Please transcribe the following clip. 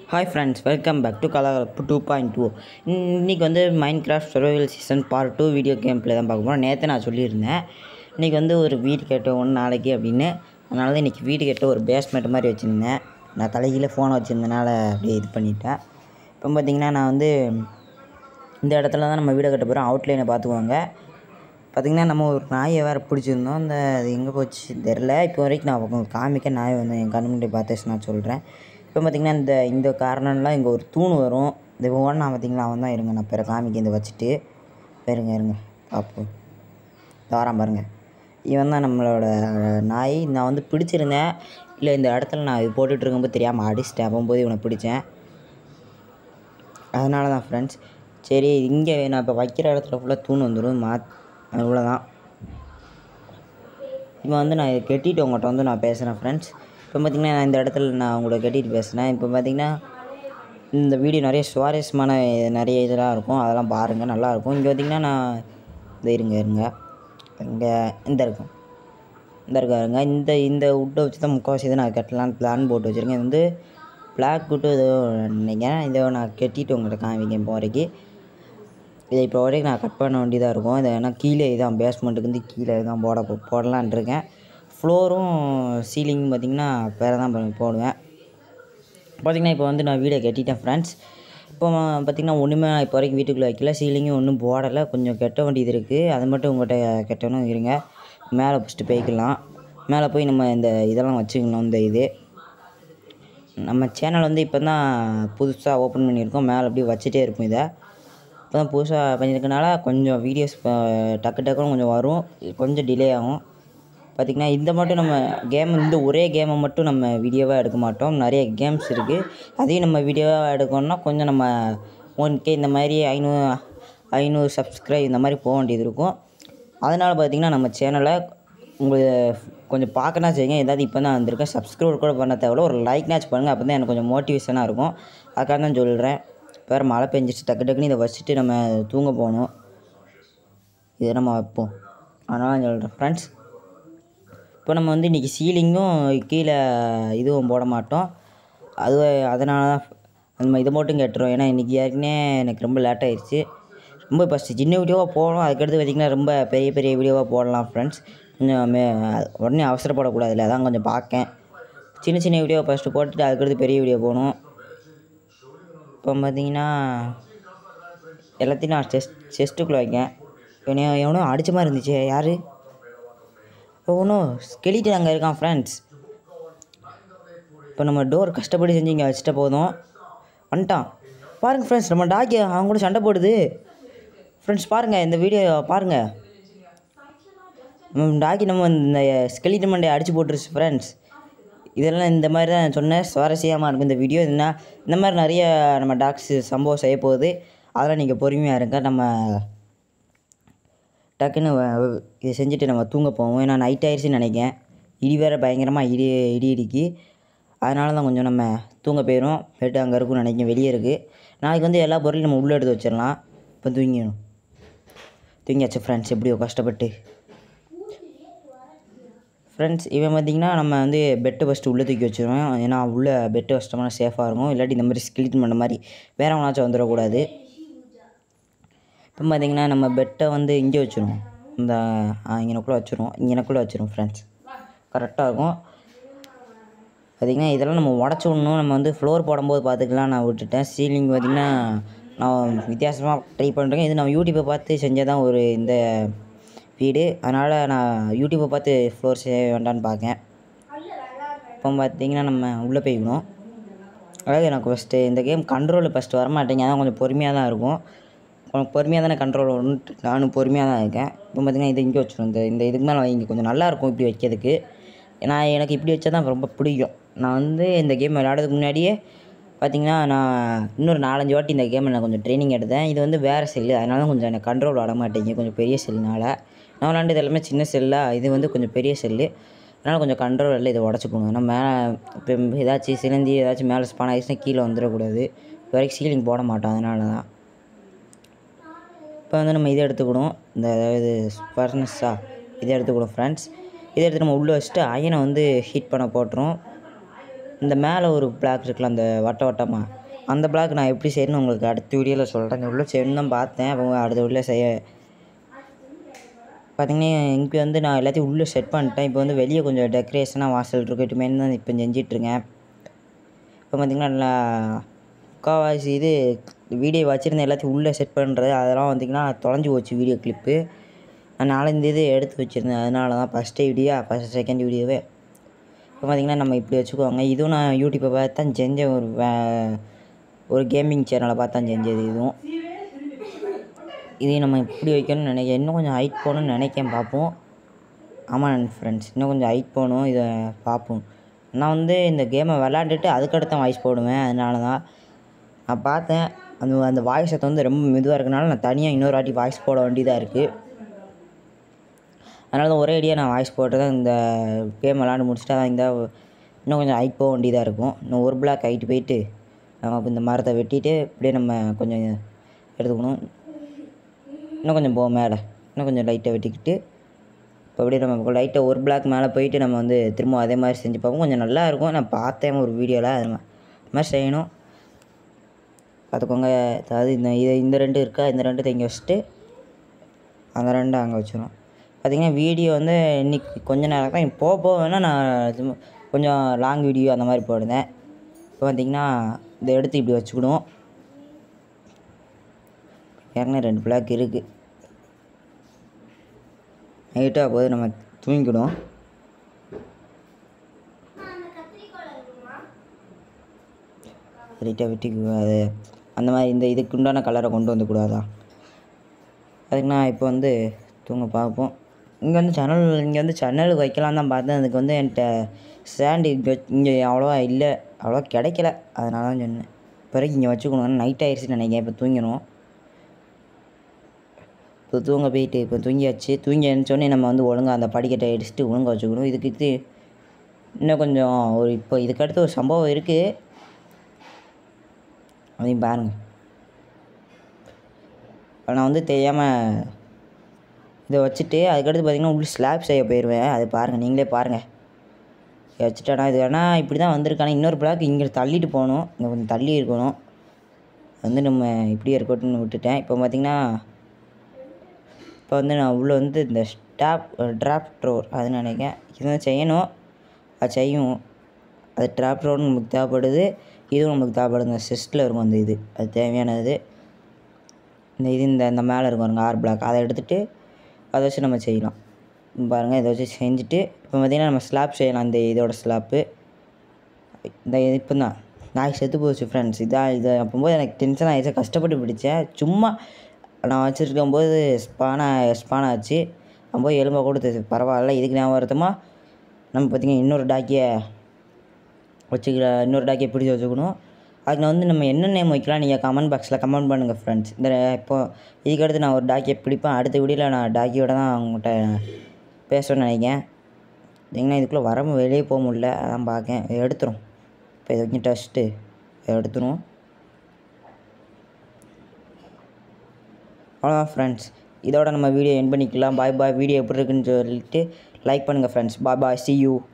hi friends welcome back to Kalakalappu two point two இன்றைக்கி வந்து Minecraft survival season part two video game play தான் பார்க்க போகிறோம் நேற்று நான் சொல்லியிருந்தேன் இன்றைக்கி வந்து ஒரு வீடு கட்ட ஒன்று நாளைக்கு அப்படின்னு அதனால தான் இன்றைக்கி வீடு கட்ட ஒரு பேஸ்மெண்ட் மாதிரி வச்சுருந்தேன் நான் தலைகீழ ஃபோனை வச்சுருந்தனால அப்படியே இது பண்ணிட்டேன் இப்போ பார்த்தீங்கன்னா நான் வந்து இந்த இடத்துல தான் நம்ம வீடை கட்ட போகிறோம் அவுட்லைனை பார்த்துக்குவாங்க பார்த்திங்கன்னா நம்ம ஒரு நாயை வேறு பிடிச்சிருந்தோம் அந்த அது எங்கே போச்சு தெரில இப்போ வரைக்கும் நான் உங்களுக்கு காமிக்க நாய் வந்து என் கண்ணு முன்னாடி பார்த்துச்சு நான் சொல்கிறேன் இப்போ பார்த்திங்கன்னா இந்த இந்த காரணம்லாம் இங்கே ஒரு தூண் வரும் இந்த ஒவ்வொன்றா பார்த்திங்களா அவன் தான் இருங்க நான் பிற காமிக்க இந்த வச்சுட்டு இருங்க இருங்க பார்ப்போம் தாராம் பாருங்கள் இவன் தான் நம்மளோட நாய் நான் வந்து பிடிச்சிருந்தேன் இல்லை இந்த இடத்துல நான் இது போட்டுட்டு இருக்கும்போது தெரியாமல் அடிச்சிட்டேன் அப்போது இவனை பிடிச்சேன் அதனால தான் ஃப்ரெண்ட்ஸ் சரி இங்கே நான் இப்போ வைக்கிற இடத்துல ஃபுல்லாக தூண் வந்துடும் மா அவ்வளோதான் இப்போ வந்து நான் இதை கட்டிட்டு உங்கள்கிட்ட வந்து நான் பேசுகிறேன் ஃப்ரெண்ட்ஸ் இப்போ பார்த்திங்கன்னா நான் இந்த இடத்துல நான் உங்களை கட்டிட்டு பேசுனேன் இப்போ பார்த்திங்கன்னா இந்த வீடியோ நிறைய சுவாரஸ்யமான நிறைய இதெல்லாம் இருக்கும் அதெல்லாம் பாருங்கள் நல்லாயிருக்கும் இங்கே பார்த்திங்கன்னா நான் இந்த இருங்க இருங்க இங்கே இந்த இருக்கும் இந்த இருக்காருங்க இந்த இந்த உட்டை வச்சு தான் முக்கால்வாசி இதை நான் கட்டலான்னு பிளான் போட்டு வச்சுருக்கேன் இது வந்து பிளாக் விட்டு ஏதோ நினைக்கிறேன் இதை நான் கட்டிட்டு உங்கள்கிட்ட காமிக்கேன் இப்போ வரைக்கும் இதை இப்போ வரைக்கும் நான் கட் பண்ண வேண்டியதாக இருக்கும் இதை ஏன்னா கீழே இதான் பேஸ்மெண்ட்டுக்கு வந்து கீழே தான் போட போடலான் இருக்கேன் ஃப்ளோரும் சீலிங் பார்த்திங்கன்னா வேறு தான் பண்ணி போடுவேன் பார்த்திங்கன்னா இப்போ வந்து நான் வீடை கட்டிட்டேன் ஃப்ரெண்ட்ஸ் இப்போ பார்த்திங்கன்னா ஒன்றுமே நான் இப்போ வரைக்கும் வீட்டுக்குள்ளே வைக்கல சீலிங்கும் ஒன்றும் போடலை கொஞ்சம் கட்ட வேண்டியது இருக்குது அது மட்டும் உங்கள்கிட்ட கட்டணும் இருங்க மேலே ஃபஸ்ட்டு போய்க்கலாம் மேலே போய் நம்ம இந்த இதெல்லாம் வச்சுக்கணும் இந்த இது நம்ம சேனல் வந்து இப்போ தான் புதுசாக ஓப்பன் பண்ணியிருக்கோம் மேலே அப்படியே வச்சுட்டே இருக்கும் இதை இப்போ தான் புதுசாக பண்ணியிருக்கனால கொஞ்சம் வீடியோஸ் டக்கு டக்குன்னு கொஞ்சம் வரும் கொஞ்சம் டிலே ஆகும் பார்த்திங்கன்னா இந்த மட்டும் நம்ம கேம் இந்த ஒரே கேமை மட்டும் நம்ம வீடியோவாக எடுக்க மாட்டோம் நிறைய கேம்ஸ் இருக்குது அதையும் நம்ம வீடியோவாக எடுக்கணும்னா கொஞ்சம் நம்ம ஒன் கே இந்த மாதிரி ஐநூறு ஐநூறு சப்ஸ்கிரைப் இந்த மாதிரி போக வேண்டியது இருக்கும் அதனால் பார்த்திங்கன்னா நம்ம சேனலை உங்களுக்கு கொஞ்சம் பார்க்கனா செய்யுங்க ஏதாவது இப்போ தான் வந்திருக்கேன் சப்ஸ்கிரைப் கூட பண்ண தேவையில்ல ஒரு லைக்னாச்சும் பண்ணுங்கள் அப்போ தான் எனக்கு கொஞ்சம் மோட்டிவேஷனாக இருக்கும் அதுக்காக தான் சொல்கிறேன் வேறு மழை பெஞ்சிச்சு டக்கு டக்குன்னு இதை வச்சுட்டு நம்ம தூங்க போகணும் இதை நம்ம வைப்போம் அதனால் சொல்கிறேன் ஃப்ரெண்ட்ஸ் இப்போ நம்ம வந்து இன்றைக்கி சீலிங்கும் கீழே இதுவும் போட மாட்டோம் அது அதனால தான் நம்ம இதை மட்டும் கேட்டுரும் ஏன்னா இன்றைக்கி ஏற்கனவே எனக்கு ரொம்ப லேட் ஆயிடுச்சு ரொம்ப ஃபஸ்ட்டு சின்ன வீடியோவாக போடணும் அதுக்கடுத்து பார்த்திங்கன்னா ரொம்ப பெரிய பெரிய வீடியோவாக போடலாம் ஃப்ரெண்ட்ஸ் கொஞ்சம் மே உடனே அவசரப்படக்கூடாதுல்ல அதான் கொஞ்சம் பார்க்கேன் சின்ன சின்ன வீடியோ ஃபஸ்ட்டு போட்டுட்டு அதுக்கடுத்து பெரிய வீடியோ போகணும் இப்போ பார்த்தீங்கன்னா எல்லாத்தையும் நான் செஸ்ட் செஸ்ட்டுக்குள்ளே வைக்கேன் இவனை எவனோ அடித்த மாதிரி இருந்துச்சு யார் இப்போ ஒன்றும் ஸ்கெலிட்டு அங்கே இருக்கான் ஃப்ரெண்ட்ஸ் இப்போ நம்ம டோர் கஷ்டப்பட்டு செஞ்சு இங்கே வச்சுட்ட போதும் வந்துட்டான் பாருங்கள் ஃப்ரெண்ட்ஸ் நம்ம டாக்கி அவன் கூட சண்டை போடுது ஃப்ரெண்ட்ஸ் பாருங்கள் இந்த வீடியோ பாருங்கள் நம்ம டாக்கி நம்ம இந்த ஸ்கெலிட்டு மண்டை அடித்து போட்டுருச்சு ஃப்ரெண்ட்ஸ் இதெல்லாம் இந்த மாதிரி தான் சொன்னேன் சுவாரஸ்யமாக இருக்கும் இந்த வீடியோ இதுனா இந்த மாதிரி நிறைய நம்ம டாக்ஸ் சம்பவம் செய்ய போகுது அதெல்லாம் நீங்கள் பொறுமையாக இருங்க நம்ம டக்குன்னு வ- இதை செஞ்சுட்டு நம்ம தூங்க போவோம் ஏன்னா நைட் ஆயிடுச்சுன்னு நினைக்கேன் இடி வேறு பயங்கரமாக இடி இடி இடிக்கி அதனால தான் கொஞ்சம் நம்ம தூங்க போயிடும் பெட்டு அங்கே இருக்கும்னு நினைக்கிறேன் வெளியே இருக்குது நாளைக்கு வந்து எல்லா பொருளையும் நம்ம உள்ளே எடுத்து வச்சிடலாம் இப்போ தூங்கிடும் தூங்கியாச்சு ஃப்ரெண்ட்ஸ் எப்படியோ கஷ்டப்பட்டு ஃப்ரெண்ட்ஸ் இவன் பார்த்திங்கன்னா நம்ம வந்து பெட்டை ஃபஸ்ட்டு உள்ளே தூக்கி வச்சிருவோம் ஏன்னா உள்ளே பெட்டு வச்சிட்டோம்னா சேஃபாக இருக்கும் இல்லாட்டி இந்த மாதிரி ஸ்கிலிட் பண்ண மாதிரி வேற ஒன்றாச்சும் வந்துடக்கூடாது இப்போ பார்த்திங்கன்னா நம்ம பெட்டை வந்து இங்கே வச்சுருவோம் இந்த இங்கனக்குள்ளே வச்சுருவோம் இங்கனக்குள்ளே வச்சுருவோம் ஃப்ரெண்ட்ஸ் கரெக்டாக இருக்கும் பார்த்திங்கன்னா இதெல்லாம் நம்ம உடச்சி விடணும் நம்ம வந்து ஃப்ளோர் போடும்போது பார்த்துக்கலாம் நான் விட்டுட்டேன் சீலிங் பார்த்திங்கன்னா நான் வித்தியாசமாக ட்ரை பண்ணுறேன் இது நம்ம யூடியூப்பை பார்த்து செஞ்சால் தான் ஒரு இந்த வீடு அதனால் நான் யூடியூப்பை பார்த்து ஃப்ளோர் செய்ய வேண்டாம்னு பார்க்கேன் இப்போ பார்த்திங்கன்னா நம்ம உள்ளே போய்க்கணும் அதாவது எனக்கு ஃபஸ்ட்டு இந்த கேம் கண்ட்ரோல் ஃபஸ்ட்டு வரமாட்டேங்க அதான் கொஞ்சம் பொறுமையாக தான் இருக்கும் கொஞ்சம் பொறுமையாக தானே கண்ட்ரோல் வரும்னு நானும் பொறுமையாக தான் இருக்கேன் இப்போ பார்த்திங்கன்னா இது இங்கே வச்சிடும் இந்த இந்த இதுக்கு மேலே வைங்க கொஞ்சம் நல்லாயிருக்கும் இப்படி வைக்கிறதுக்கு நான் எனக்கு இப்படி வச்சா தான் ரொம்ப பிடிக்கும் நான் வந்து இந்த கேம் விளையாடுறதுக்கு முன்னாடியே பார்த்திங்கன்னா நான் இன்னொரு நாலஞ்சு வாட்டி இந்த கேமில் நான் கொஞ்சம் ட்ரைனிங் எடுத்தேன் இது வந்து வேறு செல்லு அதனால தான் கொஞ்சம் எனக்கு கண்ட்ரோல் வர மாட்டேங்க கொஞ்சம் பெரிய செல்லுனால நான் விளாண்டது எல்லாமே சின்ன செல்லாக இது வந்து கொஞ்சம் பெரிய செல்லு அதனால் கொஞ்சம் கண்ட்ரோல் இல்லை இதை உடச்சிக்கணும் ஏன்னா மேலே இப்போ ஏதாச்சும் சிலந்தி ஏதாச்சும் மேலே ஸ்பான் ஆகிடுச்சுன்னா கீழே வந்துடக்கூடாது இது வரைக்கும் சீலிங் போட மாட்டோம் அதனால தான் இப்போ வந்து நம்ம இதை எடுத்துக்கணும் இந்த அதாவது ஃபர்னஸாக இதை எடுத்துக்கணும் ஃப்ரெண்ட்ஸ் இதை எடுத்து நம்ம உள்ளே வச்சுட்டு அயனை வந்து ஹீட் பண்ண போட்டுரும் இந்த மேலே ஒரு பிளாக் இருக்குல்ல அந்த வட்ட வட்டமாக அந்த பிளாக் நான் எப்படி செய்யணும்னு உங்களுக்கு அடுத்த வீடியோவில் சொல்கிறேன் இந்த உள்ளே செய்யணும் தான் பார்த்தேன் அப்போ அடுத்த உள்ளே செய்ய பார்த்தீங்கன்னா இங்கே வந்து நான் எல்லாத்தையும் உள்ளே செட் பண்ணிட்டேன் இப்போ வந்து வெளியே கொஞ்சம் டெக்கரேஷனாக வாசல் இருக்கட்டுமே தான் இப்போ செஞ்சிட்ருக்கேன் இப்போ பார்த்திங்கன்னா நல்லா முக்கால்வாசி இது வீடியோ வச்சுருந்த எல்லாத்தையும் உள்ளே செட் பண்ணுறது அதெல்லாம் பார்த்திங்கன்னா தொலைஞ்சி போச்சு வீடியோ கிளிப்பு நான் நாலஞ்சு இது எடுத்து வச்சுருந்தேன் அதனால தான் ஃபஸ்ட்டு வீடியோ ஃபஸ்ட் செகண்ட் வீடியோவே இப்போ பார்த்திங்கன்னா நம்ம இப்படி வச்சுக்குவாங்க இதுவும் நான் யூடியூப்பை பார்த்து தான் செஞ்ச ஒரு வே ஒரு கேமிங் சேனலை பார்த்து தான் செஞ்சது இதுவும் இதையும் நம்ம இப்படி வைக்கணும்னு நினைக்கிறேன் இன்னும் கொஞ்சம் ஹைட் போகணும்னு நினைக்கேன் பார்ப்போம் ஆமாம் ஃப்ரெண்ட்ஸ் இன்னும் கொஞ்சம் ஹைட் போகணும் இதை பார்ப்போம் நான் வந்து இந்த கேமை விளாண்டுட்டு அதுக்கடுத்து வாய்ஸ் போடுவேன் அதனால தான் நான் பார்த்தேன் அந்த அந்த வாய்ஸ் சத்தம் வந்து ரொம்ப மெதுவாக இருக்கனால நான் தனியாக இன்னொரு வாட்டி வாய்ஸ் போட வேண்டியதாக இருக்குது அதனால தான் ஒரே அடியாக நான் வாய்ஸ் போட்டு தான் இந்த கேம் விளாண்டு முடிச்சுட்டு தான் இந்த இன்னும் கொஞ்சம் ஹைட் போக வேண்டியதாக இருக்கும் இன்னும் ஒரு பிளாக் ஹைட்டு போயிட்டு நம்ம இந்த மரத்தை வெட்டிட்டு இப்படியே நம்ம கொஞ்சம் எடுத்துக்கணும் இன்னும் கொஞ்சம் போவோம் மேலே இன்னும் கொஞ்சம் லைட்டாக வெட்டிக்கிட்டு இப்போ அப்படியே நம்ம லைட்டாக ஒரு பிளாக் மேலே போயிட்டு நம்ம வந்து திரும்ப அதே மாதிரி செஞ்சு பார்ப்போம் கொஞ்சம் நல்லா இருக்கும் நான் பார்த்தேன் ஒரு வீடியோவில் அது மா- அது மாதிரி செய்யணும் பார்த்துக்கோங்க அதாவது இந்த இது இந்த ரெண்டு இருக்கா இந்த ரெண்டு இங்கே வச்சுட்டு அந்த ரெண்டு அங்கே வச்சிடும் பார்த்தீங்கன்னா வீடியோ வந்து இன்னைக்கு கொஞ்ச நேரம் தான் போக போக வேணால் நான் சும்மா கொஞ்சம் லாங் வீடியோ அந்த மாதிரி போடுறேன் இப்போ பார்த்தீங்கன்னா இதை எடுத்து இப்படி வச்சுக்கிடுவோம் ஏற்கனவே ரெண்டு பிளாக் இருக்குது நைட்டாக போது நம்ம தூங்கிடும் லைட்டாக வெட்டிக்குவோம் அது அந்த மாதிரி இந்த இதுக்கு உண்டான கலரை கொண்டு வந்துக்கூடாதா அதுக்கு நான் இப்போ வந்து தூங்க பார்ப்போம் இங்கே வந்து சேனல் இங்கே வந்து சேனல் வைக்கலாம் தான் பார்த்தேன் அதுக்கு வந்து என்கிட்ட ஸ்டாண்டு இங்கே இங்கே அவ்வளோவா இல்லை அவ்வளோவா கிடைக்கல அதனால தான் சொன்னேன் பிறகு இங்கே வச்சுக்கணும் நைட் ஆயிடுச்சுன்னு நினைக்கிறேன் இப்போ தூங்கணும் இப்போ தூங்க போயிட்டு இப்போ தூங்கியாச்சு தூங்கி எழுந்தோடனே நம்ம வந்து ஒழுங்காக அந்த படிக்கட்டை அடிச்சுட்டு ஒழுங்கா வச்சுக்கணும் இதுக்கு இது இன்னும் கொஞ்சம் ஒரு இப்போ இதுக்கடுத்து ஒரு சம்பவம் இருக்குது அதையும் பாருங்கள் நான் வந்து தெரியாமல் இதை வச்சுட்டு அதுக்கடுத்து பார்த்தீங்கன்னா உள்ள ஸ்லாப் செய்ய போயிடுவேன் அது பாருங்கள் நீங்களே பாருங்கள் இதை வச்சுட்டேனா இது வேணால் இப்படி தான் வந்திருக்கானா இன்னொரு பிளாக் இங்கே தள்ளிட்டு போகணும் இங்கே கொஞ்சம் தள்ளி இருக்கணும் வந்து நம்ம இப்படியே இருக்கட்டும்னு விட்டுட்டேன் இப்போ பார்த்தீங்கன்னா இப்போ வந்து நான் உள்ளே வந்து இந்த ஸ்டாப் டிராஃப்ட் ரோர் அது நினைக்கிறேன் இது செய்யணும் அது செய்யும் அது டிராஃப்ட் ரோடு நமக்கு தேவைப்படுது இதுவும் நமக்கு தேவைப்படுது இந்த சிஸ்டில் இருக்கும் அந்த இது அது தேவையானது இந்த இது இந்த இந்த மேலே இருக்கும் பாருங்க ஆர் பிளாக் அதை எடுத்துகிட்டு அதை வச்சு நம்ம செய்யலாம் பாருங்கள் இதை வச்சு செஞ்சுட்டு இப்போ பார்த்திங்கன்னா நம்ம ஸ்லாப் செய்யலாம் இந்த இதோட ஸ்லாப்பு இந்த இப்போ தான் நாய் செத்து போச்சு ஃப்ரெண்ட்ஸ் இதான் இதை அப்போது எனக்கு டென்ஷன் ஆகிடுச்சு கஷ்டப்பட்டு பிடிச்சேன் சும்மா நான் வச்சுருக்கும் போது ஸ்பானா ஸ்பான் ஆச்சு நான் போய் எலும்பை கொடுத்தது பரவாயில்ல இதுக்கு ஞாபகம் வருத்தமாக நம்ம பார்த்திங்கன்னா இன்னொரு டாக்கியை வச்சுக்கிற இன்னொரு டாக்கியை பிடிச்சி வச்சுக்கணும் அதுக்கு நான் வந்து நம்ம என்ன நேம் வைக்கலாம் நீங்கள் கமெண்ட் பாக்ஸில் கமெண்ட் பண்ணுங்கள் ஃப்ரெண்ட்ஸ் இந்த இப்போ இதுக்கடுத்து நான் ஒரு டாக்கியை பிடிப்பேன் அடுத்த வீடியோவில் நான் டாக்கியோட தான் அவங்ககிட்ட பேசணும்னு நினைக்கிறேன் பார்த்தீங்கன்னா இதுக்குள்ளே வர வெளியே போக முடியல அதான் பார்க்கேன் இதை எடுத்துரும் இப்போ இதை வச்சு டஸ்ட்டு எடுத்துரும் அவ்வளோதான் ஃப்ரெண்ட்ஸ் இதோட நம்ம வீடியோ என் பண்ணிக்கலாம் பாய் பாய் வீடியோ எப்படி இருக்குன்னு சொல்லிட்டு லைக் பண்ணுங்கள் friends bye bye see you